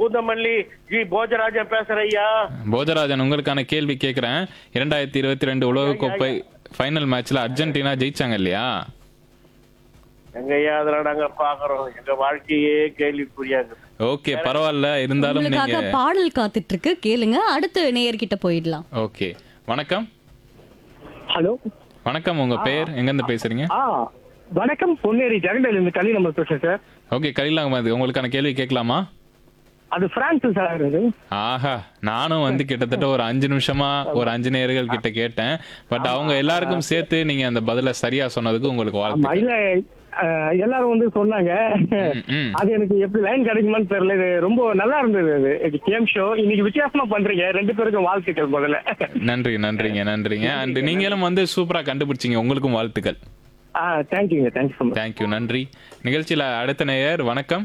Poonamallee G Bhojarajan பேசுறேன் ஐயா போஜராஜன் உங்களுக்கான கேள்வி கேட்குறேன் இரண்டாயிரத்தி இருபத்தி ரெண்டு உலகக்கோப்பை ஃபைனல் மேட்ச்ல அர்ஜென்டினா ஜெயிச்சாங்க இல்லையா எங்க ஐயா அதெல்லாம் நாங்க பாக்குறோம் எங்க வாழ்க்கையே கேள்விக்குறியாங்க ஓகே பரவாயில்ல இருந்தாலும் உங்களுக்காக நீங்க பாடல் காத்துட்டு இருக்கு கேளுங்க அடுத்து நேயர்கிட்ட போயிடலாம் ஓகே வணக்கம் ஹலோ வணக்கம் உங்க பேர் எங்கேருந்து பேசுறீங்க ஆ வணக்கம் பொன்னேரி ஜெகண்டல் இந்த கலி நம்பர் பேசுறேன் சார் ஓகே கலில் அகமது உங்களுக்கான கேள்வி கேட்கலாமா அது பிரான்ஸ் சார் அது ஆஹா நானும் வந்து கிட்டத்தட்ட ஒரு அஞ்சு நிமிஷமா ஒரு அஞ்சு நேர்கள் கிட்ட கேட்டேன் பட் அவங்க எல்லாருக்கும் சேர்த்து நீங்க அந்த பதில சரியா சொன்னதுக்கு உங்களுக்கு ஆமா வாழ்த்து இல்ல அஹ், எல்லாரும் வந்து சொன்னாங்க ம். அது எனக்கு எப்படி லைன் கிடைக்குமான்னு தெரியல இது ரொம்ப நல்லா இருந்தது அது இது கேம் ஷோ இன்னைக்கு வித்தியாசமா பண்றீங்க ரெண்டு பேருக்கும் வாழ்த்துக்கள் முதல்ல நன்றி நன்றிங்க நன்றிங்க அண்ட் நீங்களும் வந்து சூப்பரா கண்டுபிடிச்சீங்க உங்களுக்கும் வாழ்த்துக்கள் ஆ தேங்க்யூங்க தேங்க்ஸ் ஸோ மச் தேங்க்யூ நன்றி நிகழ்ச்சியில அடுத்த நேயர் வணக்கம்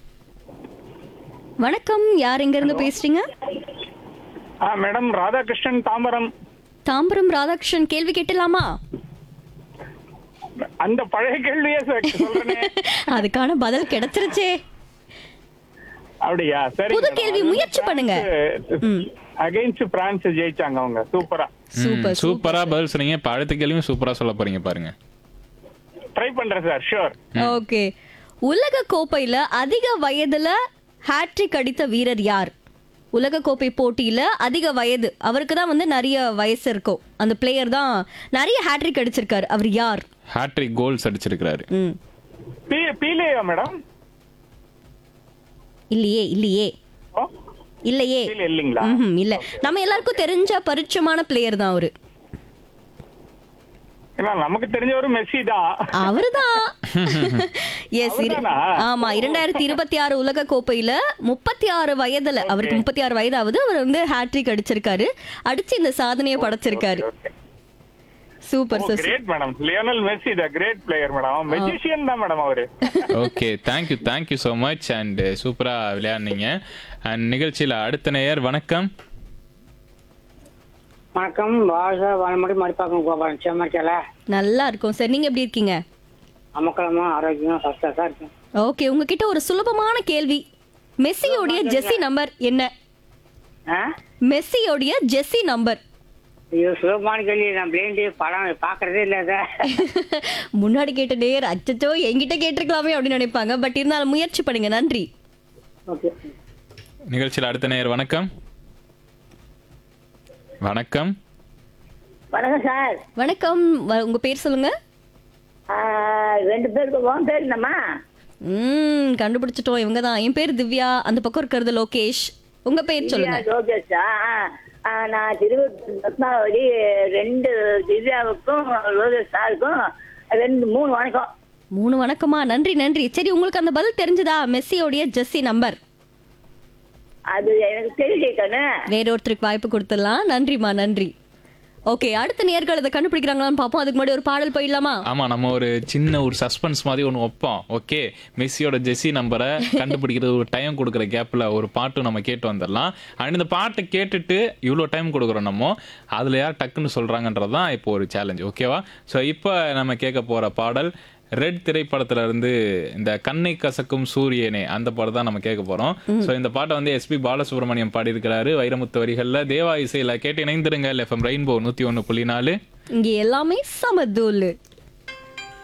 வணக்கம் யார் எங்க இருந்து பேசுறீங்க மேடம் ராதாகிருஷ்ணன் தாம்பரம் தாம்பரம் ராதாகிருஷ்ணன் கேள்வி கேட்டலாமா அந்த பழைய கேள்வியே சார் சொல்றேனே அதுக்கான பதில் கிடைச்சிருச்சே அப்படியா சரி புது கேள்வி முயற்சி பண்ணுங்க. ம். அகைன்ஸ்ட் பிரான்ஸ் ஜெயிச்சாங்க அவங்க சூப்பரா சூப்பர் சூப்பரா பதில் சொன்னீங்க இப்ப அடுத்த கேள்வியும் சூப்பரா சொல்ல போறீங்க பாருங்க ட்ரை பண்றேன் சார் ஷூர் ஓகே உலக கோப்பையில அதிக வயதுல ஹாட்ரிக் அடித்த வீரர் யார் உலக கோப்பை போட்டியில அதிக வயது அவருக்கு தான் வந்து நிறைய வயசு இருக்கும் அந்த பிளேயர் தான் நிறைய ஹாட்ரிக் அடிச்சிருக்காரு அவர் யார் ஹாட்ரிக் கோல்ஸ் அடிச்சிருக்கிறாரு ம் பி பீலேயா மேடம் இல்லையே இல்லையே ஓ இல்லையே பீலே இல்லைங்களா ம்ஹும், இல்ல நம்ம எல்லாருக்கும் தெரிஞ்ச பரிச்சயமான பிளேயர் தான் அவரு ஏன்னா நமக்கு தெரிஞ்சவரு மெஸ்ஸி தான் அவர்தான் எஸ் அவர்தானா? ஆமா இரண்டாயிரத்தி இருபத்தி ஆறு உலக கோப்பையில முப்பத்தி ஆறு வயதுல அவருக்கு முப்பத்தி ஆறு வயதாவது அவர் வந்து ஹாட்ரிக் அடிச்சிருக்காரு அடிச்சு இந்த சாதனையை படைச்சிருக்காரு super sir great madam Lionel Messi the great player madam magician தான் மேடம் அவரு okay thank you thank you so much and சூப்பரா விளையாடுனீங்க அண்ட் நிகழ்ச்சியில அடுத்த நேயர் வணக்கம் வணக்கம் வாழ்க வளமுறை மடிப்பாக்கம் கோபாலன் சேமர்க்கல நல்லா இருக்கும் சார் நீங்க எப்படி இருக்கீங்க அமக்கலமா ஆரோக்கியமா ஃபஸ்ட்டாக இருக்கும் ஓகே உங்ககிட்ட ஒரு சுலபமான கேள்வி மெஸ்ஸியோடைய ஜெஸ்ஸி நம்பர் என்ன ஆ மெஸ்ஸியோடைய ஜெஸ்ஸி நம்பர் ஐயோ சுலபமான கேள்வி நான் பிளேண்டி படம் பார்க்கறதே இல்லை சார் முன்னாடி கேட்ட நேர் அச்சச்சோ என்கிட்ட கேட்டிருக்கலாமே அப்படின்னு நினைப்பாங்க பட் இருந்தாலும் முயற்சி பண்ணுங்க நன்றி ஓகே நிகழ்ச்சியில அடுத்த நேயர் வணக்கம் வணக்கம் வணக்கம் சார் வணக்கம் வ- உங்க பேர் சொல்லுங்க ஆ, ரெண்டு பேருக்கு உன் பேர் என்னம்மா ம் கண்டுபிடிச்சிட்டோம் இவங்க தான் என் பேர் திவ்யா அந்த பக்கம் இருக்கிறது லோகேஷ் உங்க பேர் சொல்லுங்க திவ்யா லோகேஷா ஆ, நான் திருவள்ளூர் ரத்னாவளி ரெண்டு திவ்யாவுக்கும் லோகேஷ் சாருக்கும் ரெண்டு மூணு வணக்கம் மூணு வணக்கமா நன்றி நன்றி சரி உங்களுக்கு அந்த பதில் தெரிஞ்சதா மெஸ்ஸியோடைய ஜெஸ்ஸி நம்பர் அது எனக்கு தெரியல கண்ணு வேற ஒருத்தருக்கு வாய்ப்பு கொடுத்துடலாம் நன்றிமா நன்றி ஓகே அடுத்த நேர்கள் இதை கண்டுபிடிக்கிறாங்களான்னு பார்ப்போம் அதுக்கு முன்னாடி ஒரு பாடல் போயிடலாமா ஆமா நம்ம ஒரு சின்ன ஒரு சஸ்பென்ஸ் மாதிரி ஒன்று வைப்போம் ஓகே மெஸ்ஸியோட ஜெஸ்ஸி நம்பரை கண்டுபிடிக்கிறது ஒரு டைம் கொடுக்குற கேப்ல ஒரு பாட்டு நம்ம கேட்டு வந்துடலாம் அண்ட் இந்த பாட்டை கேட்டுட்டு இவ்வளோ டைம் கொடுக்குறோம் நம்ம அதுல யார் டக்குன்னு சொல்றாங்கன்றது தான் இப்போ ஒரு சேலஞ்ச் ஓகேவா ஸோ இப்போ நம்ம கேட்க போற பாடல் ரெட் திரைப்படத்துல இருந்து இந்த கண்ணை கசக்கும் சூரியனே அந்த பாடம் தான் நம்ம கேட்க போறோம் ஸோ இந்த பாட்டை வந்து எஸ்பி பாலசுப்ரமணியம் பாடியிருக்கிறாரு வைரமுத்து வரிகள்ல தேவா இசையில கேட்டு இணைந்திருங்க எஃப்எம் ரெயின்போ நூத்தி ஒன்று புள்ளி நாலு இங்க எல்லாமே சமதூலு